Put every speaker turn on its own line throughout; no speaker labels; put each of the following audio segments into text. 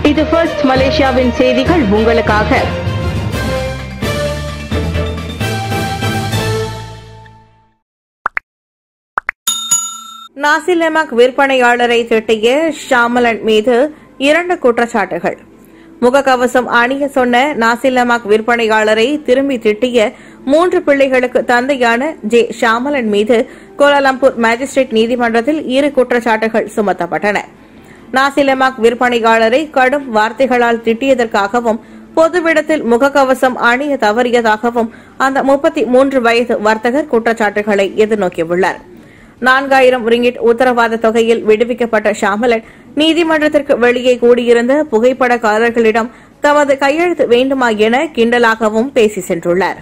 இது ஃபர்ஸ்ட் மலேசியாவின் செய்திகள் உங்களுக்காக
நாசிலெமக் விற்பனையாளரை திட்டிய ஷாமலன் மீது இரண்டு குற்றச்சாட்டுகள் முகக்கவசம் அணிய சொன்ன நாசிலமாக் விற்பனையாளரை திரும்பி திட்டிய மூன்று பிள்ளைகளுக்கு தந்தையான ஜே ஷாமலன் மீது கோலாலம்பூர் மேஜிஸ்ட்ரேட் நீதிமன்றத்தில் இரு குற்றச்சாட்டுகள் சுமத்தப்பட்டன நாசிலமாக் விற்பனையாளரை கடும் வார்த்தைகளால் திட்டியதற்காகவும் பொதுவிடத்தில் முகக்கவசம் அணிய தவறியதாகவும் அந்த முப்பத்தி மூன்று வயது வர்த்தகர் குற்றச்சாட்டுகளை எதிர்நோக்கியுள்ளார் நான்காயிரம் ரிங்கிட் உத்தரவாத தொகையில் விடுவிக்கப்பட்ட ஷாமலன் நீதிமன்றத்திற்கு வெளியே கூடியிருந்த புகைப்படக்காரர்களிடம் தமது கையெழுத்து வேண்டுமா என கிண்டலாகவும் பேசி சென்றுள்ளார்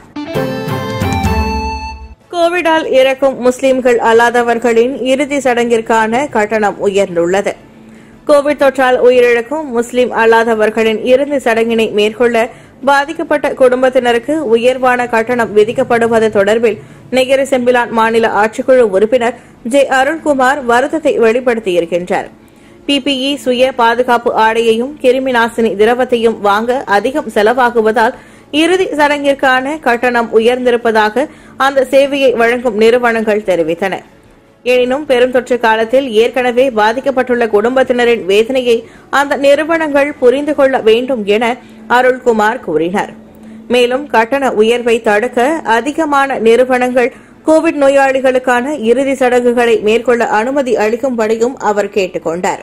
கோவிடால் இறக்கும் முஸ்லிம்கள் அல்லாதவர்களின் இறுதி சடங்கிற்கான கட்டணம் உயர்ந்துள்ளது கோவிட் தொற்றால் உயிரிழக்கும் முஸ்லிம் அல்லாதவர்களின் இறுதி சடங்கினை மேற்கொள்ள பாதிக்கப்பட்ட குடும்பத்தினருக்கு உயர்வான கட்டணம் விதிக்கப்படுவது தொடர்பில் நெகிரி செம்பிலான் மாநில ஆட்சிக்குழு உறுப்பினர் ஜே அருண்குமார் வருத்தத்தை வெளிப்படுத்தியிருக்கின்றார் பிபிஇ சுய பாதுகாப்பு ஆடையையும் கிருமி நாசினி திரவத்தையும் வாங்க அதிகம் செலவாகுவதால் இறுதி சடங்கிற்கான கட்டணம் உயர்ந்திருப்பதாக அந்த சேவையை வழங்கும் நிறுவனங்கள் தெரிவித்தன எனினும் பெருந்தொற்று காலத்தில் ஏற்கனவே பாதிக்கப்பட்டுள்ள குடும்பத்தினரின் வேதனையை அந்த நிறுவனங்கள் புரிந்து கொள்ள வேண்டும் என அருள்குமார் கூறினார் மேலும் கட்டண உயர்வை தடுக்க அதிகமான நிறுவனங்கள் கோவிட் நோயாளிகளுக்கான இறுதி சடங்குகளை மேற்கொள்ள அனுமதி அளிக்கும்படியும் அவர் கேட்டுக் கொண்டார்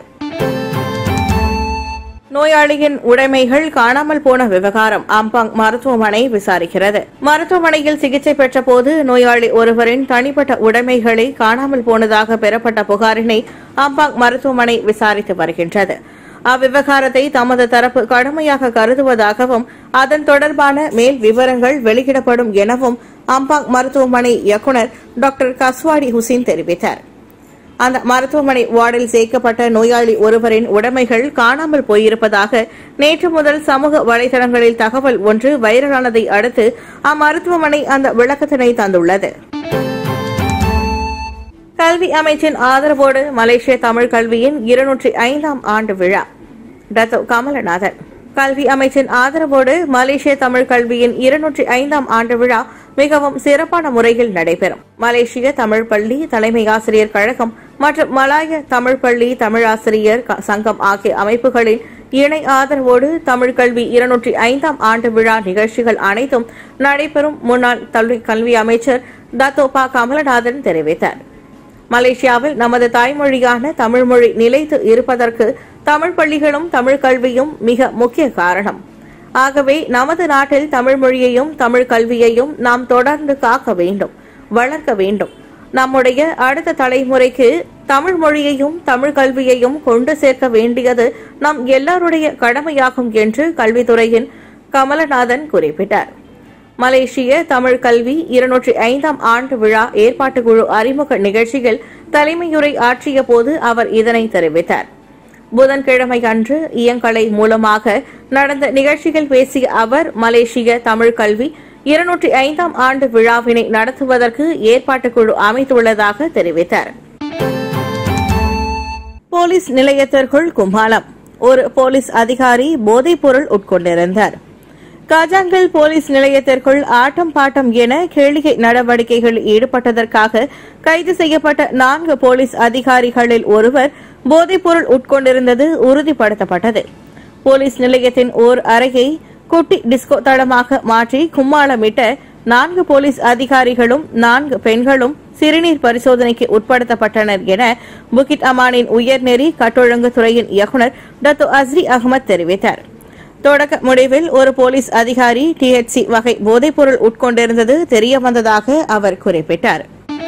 நோயாளியின் உடைமைகள் காணாமல் போன விவகாரம் அம்பாங் மருத்துவமனை விசாரிக்கிறது மருத்துவமனையில் சிகிச்சை பெற்ற போது நோயாளி ஒருவரின் தனிப்பட்ட உடைமைகளை காணாமல் போனதாக பெறப்பட்ட புகாரினை அம்பாங் மருத்துவமனை விசாரித்து வருகின்றது அவ்விவகாரத்தை தமது தரப்பு கடுமையாக கருதுவதாகவும் அதன் தொடர்பான மேல் விவரங்கள் வெளியிடப்படும் எனவும் அம்பாங் மருத்துவமனை இயக்குநர் டாக்டர் கஸ்வாடி ஹுசேன் தெரிவித்தார் அந்த மருத்துவமனை வார்டில் சேர்க்கப்பட்ட நோயாளி ஒருவரின் உடைமைகள் காணாமல் போயிருப்பதாக நேற்று முதல் சமூக வலைதளங்களில் தகவல் ஒன்று வைரலானதை அடுத்து அம்மருத்துவமனை அந்த விளக்கத்தினை தந்துள்ளது கல்வி அமைச்சின் ஆதரவோடு மலேசிய தமிழ் கல்வியின் இருநூற்றி ஐந்தாம் ஆண்டு விழா டத்தோ கமலநாதன் கல்வி அமைச்சின் ஆதரவோடு மலேசிய தமிழ் கல்வியின் இருநூற்றி ஐந்தாம் ஆண்டு விழா மிகவும் சிறப்பான முறையில் நடைபெறும் மலேசிய தமிழ் பள்ளி தலைமை ஆசிரியர் கழகம் மற்றும் மலாய தமிழ் பள்ளி தமிழாசிரியர் க- சங்கம் ஆகிய அமைப்புகளின் இணை ஆதரவோடு தமிழ் கல்வி இருநூற்றி ஐந்தாம் ஆண்டு விழா நிகழ்ச்சிகள் அனைத்தும் நடைபெறும் முன்னாள் கல்வி கல்வி அமைச்சர் தத்தோ ப கமலநாதன் தெரிவித்தார் மலேசியாவில் நமது தாய்மொழியான தமிழ் மொழி நிலைத்து இருப்பதற்கு தமிழ் பள்ளிகளும் தமிழ் கல்வியும் மிக முக்கிய காரணம் ஆகவே நமது நாட்டில் தமிழ் மொழியையும் தமிழ் கல்வியையும் நாம் தொடர்ந்து காக்க வேண்டும் வளர்க்க வேண்டும் நம்முடைய அடுத்த தலைமுறைக்கு தமிழ் மொழியையும் தமிழ் கல்வியையும் கொண்டு சேர்க்க வேண்டியது நம் எல்லாருடைய கடமையாகும் என்று கல்வித்துறையின் கமலநாதன் குறிப்பிட்டார் மலேசிய தமிழ் கல்வி இருநூற்றி ஐந்தாம் ஆண்டு விழா ஏற்பாட்டுக் குழு அறிமுக நிகழ்ச்சியில் தலைமையுரை ஆற்றிய போது அவர் இதனை தெரிவித்தார் புதன்கிழமை அன்று இயங்கலை மூலமாக நடந்த நிகழ்ச்சியில் பேசிய அவர் மலேசிய தமிழ் கல்வி இருநூற்றி ஐந்தாம் ஆண்டு விழாவினை நடத்துவதற்கு ஏற்பாட்டுக் குழு அமைத்துள்ளதாக தெரிவித்தார் போலீஸ் நிலையத்திற்குள் கும்பாலம் ஒரு போலீஸ் அதிகாரி போதைப்பொருள் உட்கொண்டிருந்தார் காஜாங்கல் போலீஸ் நிலையத்திற்குள் ஆட்டம் பாட்டம் என கேளிக்கை நடவடிக்கைகளில் ஈடுபட்டதற்காக கைது செய்யப்பட்ட நான்கு போலீஸ் அதிகாரிகளில் ஒருவர் போதைப்பொருள் உட்கொண்டிருந்தது உறுதிப்படுத்தப்பட்டது போலீஸ் நிலையத்தின் ஓர் அறையை குட்டி டிஸ்கோ தளமாக மாற்றி கும்மாளமிட்ட நான்கு போலீஸ் அதிகாரிகளும் நான்கு பெண்களும் சிறுநீர் பரிசோதனைக்கு உட்படுத்தப்பட்டனர் என புகிட் அமானின் உயர்நெறி கட்டொழுங்கு துறையின் இயக்குநர் டத்து அஸ்ரி அகமது தெரிவித்தார் தொடக்க முடிவில் ஒரு போலீஸ் அதிகாரி டிஹெச்சி வகை போதைப்பொருள் உட்கொண்டிருந்தது தெரியவந்ததாக அவர் குறிப்பிட்டார்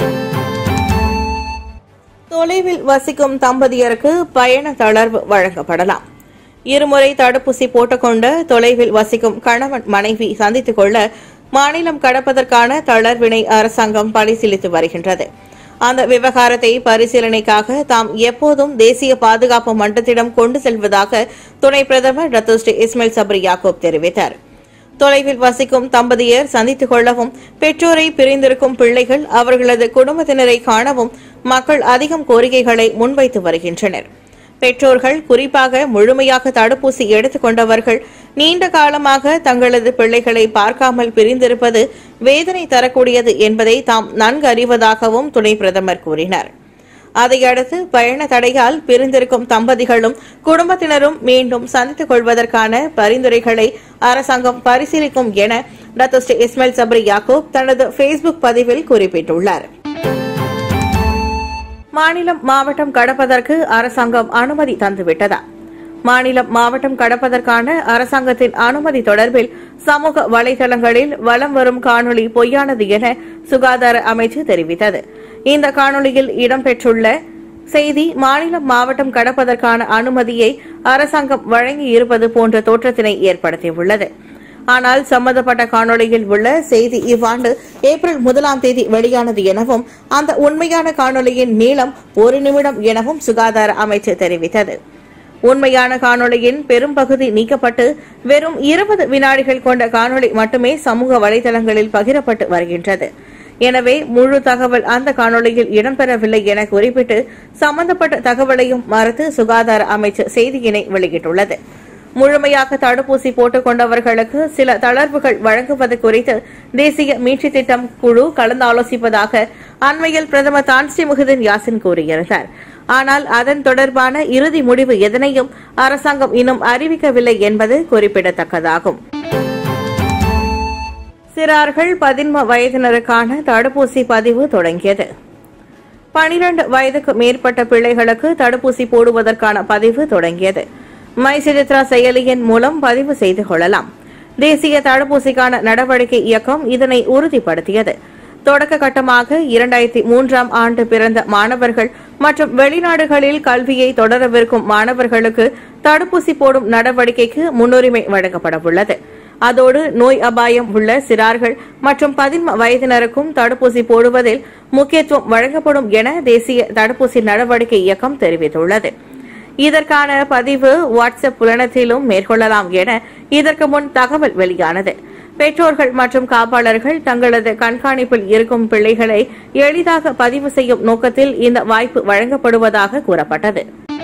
தொலைவில் வசிக்கும் தம்பதியருக்கு பயண தளர்வு வழங்கப்படலாம் இருமுறை தடுப்பூசி போட்டுக்கொண்ட தொலைவில் வசிக்கும் கணவன் மனைவி சந்தித்துக் கொள்ள மாநிலம் கடப்பதற்கான தளர்வினை அரசாங்கம் பரிசீலித்து வருகின்றது அந்த விவகாரத்தை பரிசீலனைக்காக தாம் எப்போதும் தேசிய பாதுகாப்பு மன்றத்திடம் கொண்டு செல்வதாக துணை பிரதமர் டத்தோஸ்ரீ இஸ்மாயில் சப்ரி யாக்கூப் தெரிவித்தார் தொலைவில் வசிக்கும் தம்பதியர் சந்தித்துக் கொள்ளவும் பெற்றோரை பிரிந்திருக்கும் பிள்ளைகள் அவர்களது குடும்பத்தினரை காணவும் மக்கள் அதிகம் கோரிக்கைகளை முன்வைத்து வருகின்றனர் பெற்றோர்கள் குறிப்பாக முழுமையாக தடுப்பூசி எடுத்துக் கொண்டவர்கள் நீண்ட காலமாக தங்களது பிள்ளைகளை பார்க்காமல் பிரிந்திருப்பது வேதனை தரக்கூடியது என்பதை தாம் நன்கு அறிவதாகவும் துணை பிரதமர் கூறினார் அதையடுத்து பயண தடையால் பிரிந்திருக்கும் தம்பதிகளும் குடும்பத்தினரும் மீண்டும் சந்தித்துக் கொள்வதற்கான பரிந்துரைகளை அரசாங்கம் பரிசீலிக்கும் என doctor Sri Ismail Sabri Yaakob தனது ஃபேஸ்புக் பதிவில் குறிப்பிட்டுள்ளார் மாநிலம் மாவட்டம் கடப்பதற்கு அரசாங்கம் அனுமதி தந்துவிட்டதா மாநிலம் மாவட்டம் கடப்பதற்கான அரசாங்கத்தின் அனுமதி தொடர்பில் சமூக வலைதளங்களில் வலம் வரும் காணொளி பொய்யானது என சுகாதார அமைச்சு தெரிவித்தது இந்த காணொளியில் இடம்பெற்றுள்ள செய்தி மாநிலம் மாவட்டம் கடப்பதற்கான அனுமதியை அரசாங்கம் வழங்கி இருப்பது போன்ற தோற்றத்தினை ஏற்படுத்தியுள்ளது ஆனால் சம்பந்தப்பட்ட காணொளியில் உள்ள செய்தி இவ்வாண்டு ஏப்ரல் முதலாம் தேதி வெளியானது எனவும் அந்த உண்மையான காணொளியின் நீளம் ஒரு நிமிடம் எனவும் சுகாதார அமைச்சு தெரிவித்தது உண்மையான காணொளியின் பெரும்பகுதி நீக்கப்பட்டு வெறும் இருபது வினாடிகள் கொண்ட காணொளி மட்டுமே சமூக வலைதளங்களில் பகிரப்பட்டு வருகின்றது எனவே முழு தகவல் அந்த காணொளியில் இடம்பெறவில்லை என குறிப்பிட்டு சம்பந்தப்பட்ட தகவலையும் மறுத்து சுகாதார அமைச்சு செய்தியினை வெளியிட்டுள்ளது முழுமையாக தடுப்பூசி போட்டுக் கொண்டவர்களுக்கு சில தளர்வுகள் வழங்குவது குறித்து தேசிய மீட்சி திட்டம் குழு கலந்தாலோசிப்பதாக அண்மையில் பிரதமர் தான்ஸ்ரீ முகுதீன் யாசின் கூறியிருந்தார் ஆனால் அதன் தொடர்பான இறுதி முடிவு எதனையும் அரசாங்கம் இன்னும் அறிவிக்கவில்லை என்பது குறிப்பிடத்தக்கதாகும் சிறார்கள் பதின்ம வயதினருக்கான தடுப்பூசி பதிவு தொடங்கியது பனிரண்டு வயதுக்கு மேற்பட்ட பிள்ளைகளுக்கு தடுப்பூசி போடுவதற்கான பதிவு தொடங்கியது மைசித்ரா செயலியின் மூலம் பதிவு செய்து கொள்ளலாம் தேசிய தடுப்பூசிக்கான நடவடிக்கை இயக்கம் இதனை உறுதிப்படுத்தியது தொடக்க கட்டமாக இரண்டாயிரத்தி மூன்றாம் ஆண்டு பிறந்த மாணவர்கள் மற்றும் வெளிநாடுகளில் கல்வியை தொடரவிருக்கும் மாணவர்களுக்கு தடுப்பூசி போடும் நடவடிக்கைக்கு முன்னுரிமை வழங்கப்படவுள்ளது அதோடு நோய் அபாயம் உள்ள சிறார்கள் மற்றும் பதின்ம வயதினருக்கும் தடுப்பூசி போடுவதில் முக்கியத்துவம் வழங்கப்படும் என தேசிய தடுப்பூசி நடவடிக்கை இயக்கம் தெரிவித்துள்ளது இதற்கான பதிவு வாட்ஸ்அப் புலனத்திலும் மேற்கொள்ளலாம் என இதற்கு முன் தகவல் வெளியானது பெற்றோர்கள் மற்றும் காப்பாளர்கள் தங்களது கண்காணிப்பில் இருக்கும் பிள்ளைகளை எளிதாக பதிவு செய்யும் நோக்கத்தில் இந்த வாய்ப்பு வழங்கப்படுவதாக கூறப்பட்டது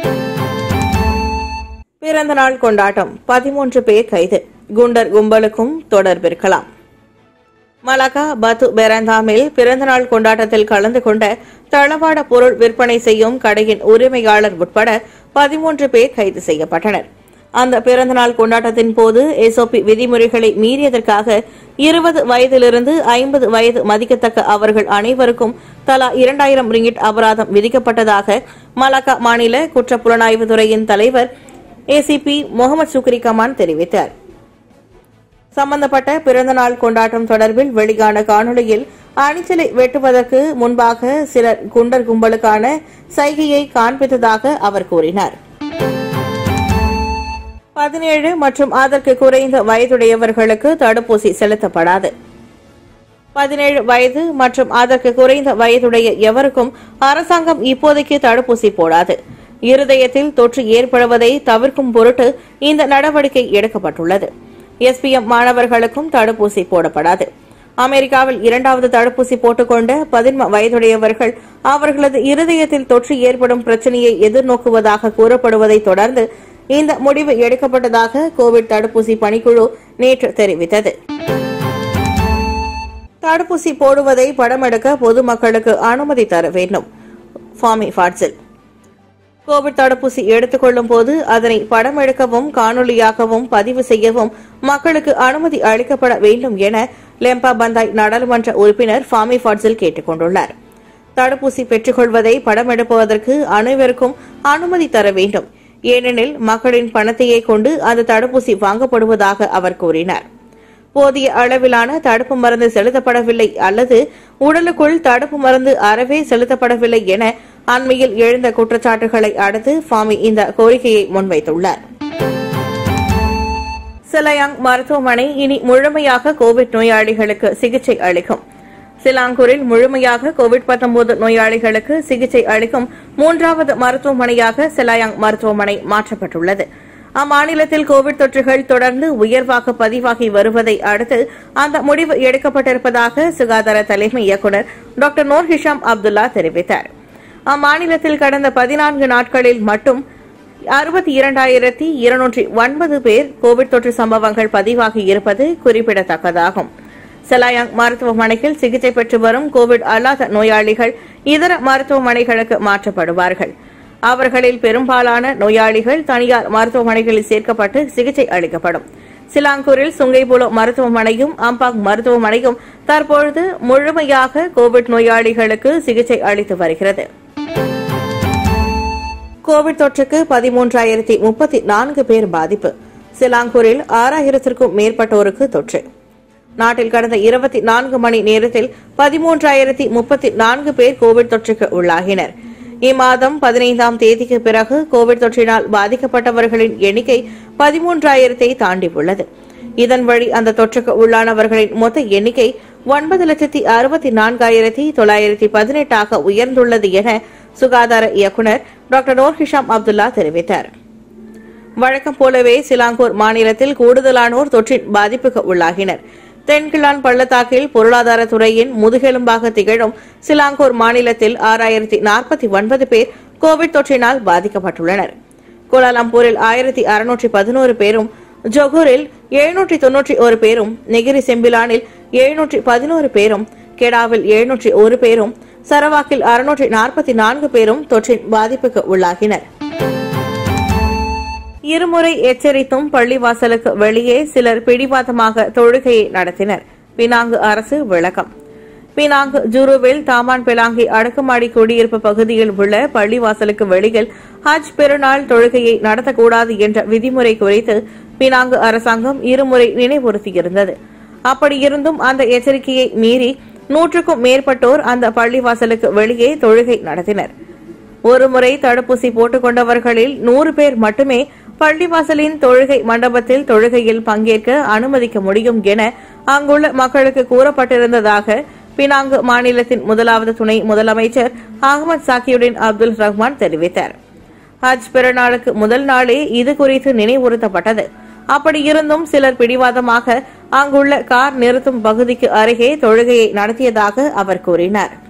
பிறந்த நாள் கொண்டாட்டம் பதிமூன்று பேர் கைது குண்டர் கும்பலுக்கும் தொடர்பிருக்கலாம் மலகா பத்து பெரந்தாமில் பிறந்தநாள் கொண்டாட்டத்தில் கலந்து கொண்ட தளவாட பொருள் விற்பனை செய்யும் கடையின் உரிமையாளர் உட்பட பதிமூன்று பேர் கைது செய்யப்பட்டனர் அந்த பிறந்தநாள் கொண்டாட்டத்தின் போது எஸ்ஓபி விதிமுறைகளை மீறியதற்காக இருபது வயதிலிருந்து ஐம்பது வயது மதிக்கத்தக்க அவர்கள் அனைவருக்கும் தலா இரண்டாயிரம் ரிங்கிட் அபராதம் விதிக்கப்பட்டதாக மலாக்கா மாநில குற்றப்புலனாய்வு துறையின் தலைவர் ஏசிபி முகமது சுக்ரி கமான் தெரிவித்தார் சம்பந்தப்பட்ட பிறந்தநாள் கொண்டாட்டம் தொடர்பில் வெளியான காணொளியில் அணிச்சலை வெட்டுவதற்கு முன்பாக சிலர் குண்டர் கும்பலுக்கான சைகையை காண்பித்ததாக அவர் கூறினார் பதினேழு மற்றும் அதற்கு குறைந்த வயதுடையவர்களுக்கு தடுப்பூசி செலுத்தப்படாது பதினேழு வயது மற்றும் அதற்கு குறைந்த வயதுடைய எவருக்கும் அரசாங்கம் இப்போதைக்கு தடுப்பூசி போடாது இருதயத்தில் தொற்று ஏற்படுவதை தவிர்க்கும் பொருட்டு இந்த நடவடிக்கை எடுக்கப்பட்டுள்ளது எஸ்பிஎம் மாணவர்களுக்கும் தடுப்பூசி போடப்படாது அமெரிக்காவில் இரண்டாவது தடுப்பூசி போட்டுக்கொண்ட பதின்ம வயதுடையவர்கள் அவர்களது இருதயத்தில் தொற்று ஏற்படும் பிரச்சனையை எதிர்நோக்குவதாக கூறப்படுவதை தொடர்ந்து இந்த முடிவு எடுக்கப்பட்டதாக கோவிட் தடுப்பூசி பணிக்குழு நேற்று தெரிவித்தது தடுப்பூசி போடுவதை படமெடுக்க பொதுமக்களுக்கு அனுமதி தர வேண்டும் ஃபாமி ஃபாட்ஸில் கோவிட் தடுப்பூசி எடுத்துக் கொள்ளும் போது அதனை படம் எடுக்கவும் காணொலியாகவும் பதிவு செய்யவும் மக்களுக்கு அனுமதி அளிக்கப்பட வேண்டும் என லெம்பா பந்தாய் நாடாளுமன்ற உறுப்பினர் ஃபாமி ஃபாட்ஸில் கேட்டுக் கொண்டுள்ளார் தடுப்பூசி பெற்றுக்கொள்வதை படம் எடுப்பதற்கு அனைவருக்கும் அனுமதி தர வேண்டும் ஏனெனில் மக்களின் பணத்தையே கொண்டு அந்த தடுப்பூசி வாங்கப்படுவதாக அவர் கூறினார் போதிய அளவிலான தடுப்பு மருந்து செலுத்தப்படவில்லை அல்லது உடலுக்குள் தடுப்பு மருந்து அறவே செலுத்தப்படவில்லை என அண்மையில் எழுந்த குற்றச்சாட்டுகளை அடுத்து ஃபாமி இந்த கோரிக்கையை முன்வைத்துள்ளார் சிலயாங் மருத்துவமனை இனி முழுமையாக கோவிட் நோயாளிகளுக்கு சிகிச்சை அளிக்கும் சிலாங்கூரில் முழுமையாக கோவிட் 19 நோயாளிகளுக்கு சிகிச்சை அளிக்கும் மூன்றாவது மருத்துவமனையாக சிலாயாங் மருத்துவமனை மாற்றப்பட்டுள்ளது அம்மாநிலத்தில் கோவிட் தொற்றுகள் தொடர்ந்து உயர்வாக பதிவாகி வருவதை அடுத்து அந்த முடிவு எடுக்கப்பட்டிருப்பதாக சுகாதார தலைமை இயக்குநர் டாக்டர் நூர் ஹிஷாம் அப்துல்லா தெரிவித்தார் அம்மாநிலத்தில் கடந்த பதினான்கு நாட்களில் மட்டும் அறுபத்தி இரண்டாயிரத்தி இருநூற்றி ஒன்பது பேர் கோவிட் தொற்று சம்பவங்கள் பதிவாகி இருப்பது குறிப்பிடத்தக்கதாகும் செலாயாங் மருத்துவமனையில் சிகிச்சை பெற்று வரும் கோவிட் அல்லாத நோயாளிகள் இதர மருத்துவமனைகளுக்கு மாற்றப்படுவார்கள் அவர்களில் பெரும்பாலான நோயாளிகள் தனியார் மருத்துவமனைகளில் சேர்க்கப்பட்டு சிகிச்சை அளிக்கப்படும் சிலாங்கூரில் சுங்கைபுலோ மருத்துவமனையும் அம்பாங் மருத்துவமனையும் தற்பொழுது முழுமையாக கோவிட் நோயாளிகளுக்கு சிகிச்சை அளித்து வருகிறது கோவிட் தொற்றுக்கு பதிமூன்றாயிரத்தி முப்பத்தி நான்கு பேர் பாதிப்பு சிலாங்கூரில் ஆறாயிரத்திற்கும் மேற்பட்டோருக்கு தொற்று நாட்டில் கடந்த இருபத்தி நான்கு மணி நேரத்தில் பதிமூன்றாயிரத்தி முப்பத்தி நான்கு பேர் கோவிட் தொற்றுக்கு உள்ளாகினர் இம்மாதம் பதினைந்தாம் தேதிக்கு பிறகு கோவிட் தொற்றினால் பாதிக்கப்பட்டவர்களின் எண்ணிக்கை பதிமூன்றாயிரத்தை தாண்டியுள்ளது இதன் வழி அந்த தொற்றுக்கு உள்ளானவர்களின் மொத்த எண்ணிக்கை ஒன்பது லட்சத்தி அறுபத்தி நான்காயிரத்தி தொள்ளாயிரத்தி பதினெட்டாக உயர்ந்துள்ளது என சுகாதார இயக்குநர் டாக்டர் நூர் ஹிஷாம் அப்துல்லா தெரிவித்தார் வழக்கம் போலவே சிலாங்கூர் மாநிலத்தில் கூடுதலானோர் தொற்றின் பாதிப்புக்கு உள்ளாகினர் தென்கிழான் பள்ளத்தாக்கில் பொருளாதாரத்துறையின் முதுகெலும்பாக திகழும் சிலாங்கூர் மாநிலத்தில் ஆறாயிரத்தி நாற்பத்தி ஒன்பது பேர் கோவிட் தொற்றினால் பாதிக்கப்பட்டுள்ளனர் கோலாலம்பூரில் ஆயிரத்தி அறுநூற்றி பதினோரு பேரும் ஜொகூரில் எழுநூற்றி தொன்னூற்றி ஒரு பேரும் நெகிரி செம்பிலானில் எழுநூற்றி பதினோரு பேரும் கெடாவில் எழுநூற்றி ஒரு பேரும் சரவாக்கில் அறுநூற்றி நாற்பத்தி நான்கு பேரும் தொற்றின் பாதிப்புக்கு உள்ளாகினர் இருமுறை எச்சரித்தும் பள்ளிவாசலுக்கு வெளியே சிலர் பிடிவாதமாக தொழுகையை நடத்தினர் பினாங்கு அரசு விளக்கம் பினாங்கு ஜூருவில் தாமான் பெலாங்கி அடுக்குமாடி குடியிருப்பு பகுதியில் உள்ள பள்ளிவாசலுக்கு வெளியில் ஹஜ் பெருநாள் தொழுகையை நடத்தக்கூடாது என்ற விதிமுறை குறித்து பினாங்கு அரசாங்கம் இருமுறை நினைவுறுத்தியிருந்தது அப்படியிருந்தும் அந்த எச்சரிக்கையை மீறி நூற்றுக்கும் மேற்பட்டோர் அந்த பள்ளிவாசலுக்கு வெளியே தொழுகை நடத்தினர் ஒருமுறை தடுப்பூசி போட்டுக் கொண்டவர்களில் நூறு பேர் மட்டுமே பள்ளிவாசலின் தொழுகை மண்டபத்தில் தொழுகையில் பங்கேற்க அனுமதிக்க முடியும் என அங்குள்ள மக்களுக்கு கூறப்பட்டிருந்ததாக பினாங்கு மாநிலத்தின் முதலாவது துணை முதலமைச்சர் அகமது சாக்கியுடின் அப்துல் ரஹ்மான் தெரிவித்தார் ஹஜ் பெருநாளுக்கு முதல் நாளே இது குறித்து நினைவுறுத்தப்பட்டது அப்படியிருந்தும் சிலர் பிடிவாதமாக அங்குள்ள கார் நிறுத்தும் பகுதிக்கு அருகே தொழுகையை நடத்தியதாக அவர் கூறினார்